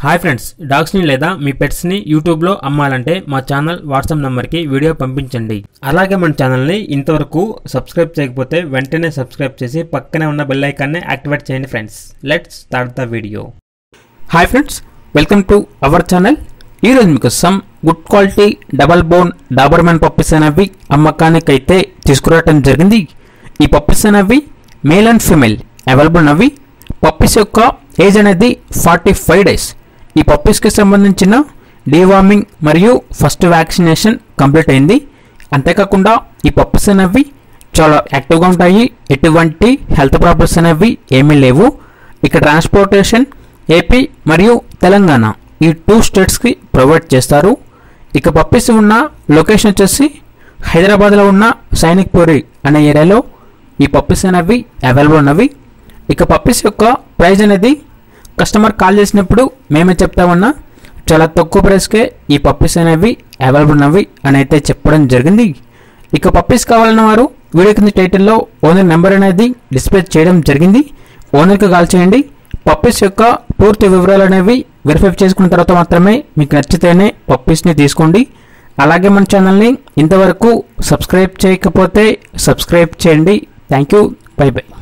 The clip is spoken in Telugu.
హాయ్ ఫ్రెండ్స్ డాగ్స్ని లేదా మీ పెట్స్ని యూట్యూబ్లో అమ్మాలంటే మా ఛానల్ వాట్సాప్ నెంబర్కి వీడియో పంపించండి అలాగే మన ఛానల్ని ఇంతవరకు సబ్స్క్రైబ్ చేయకపోతే వెంటనే సబ్స్క్రైబ్ చేసి పక్కనే ఉన్న బెల్ ఐకాన్ని యాక్టివేట్ చేయండి friends let's start the video hi friends welcome to our channel ఈరోజు మీకు some good quality double bone Doberman puppies అనేవి అమ్మకానికి అయితే తీసుకురావటం జరిగింది ఈ పప్పీస్ అనేవి మేల్ అండ్ ఫీమేల్ అవైలబుల్ అవి పప్పీస్ యొక్క ఏజ్ అనేది ఫార్టీ ఫైవ్ డేస్ ఈ పప్పీస్కి సంబంధించిన డీవార్మింగ్ మరియు ఫస్ట్ వ్యాక్సినేషన్ కంప్లీట్ అయింది అంతేకాకుండా ఈ పప్పీస్ అనేవి చాలా యాక్టివ్గా ఉంటాయి ఎటువంటి హెల్త్ ప్రాబ్లమ్స్ అనేవి ఏమీ లేవు ఇక ట్రాన్స్పోర్టేషన్ ఏపీ మరియు తెలంగాణ ఈ టూ స్టేట్స్కి ప్రొవైడ్ చేస్తారు ఇక పప్పీస్ ఉన్న లొకేషన్ వచ్చేసి హైదరాబాద్లో ఉన్న సైనిక్పురి అనే ఏరియాలో ఈ పప్పీస్ అనేవి అవైలబుల్ ఉన్నవి ఇక పప్పీస్ యొక్క ప్రైస్ అనేది కస్టమర్ కాల్ చేసినప్పుడు మేమే చెప్తామన్నా చాలా తక్కువ ప్రైస్కే ఈ పప్పీస్ అనేవి అవైలబుల్ ఉన్నవి అని అయితే చెప్పడం జరిగింది ఇక పప్పీస్ కావాలన్న వారు వీడియో కింద టైటిల్లో ఓనర్ నెంబర్ అనేది డిస్ప్లే చేయడం జరిగింది ఓనర్కి కాల్ చేయండి పప్పీస్ యొక్క పూర్తి వివరాలు అనేవి వెరిఫై చేసుకున్న తర్వాత మాత్రమే మీకు నచ్చితేనే పప్పీస్ని తీసుకోండి అలాగే మన ఛానల్ని ఇంతవరకు సబ్స్క్రైబ్ చేయకపోతే సబ్స్క్రైబ్ చేయండి థ్యాంక్ యూ బై బై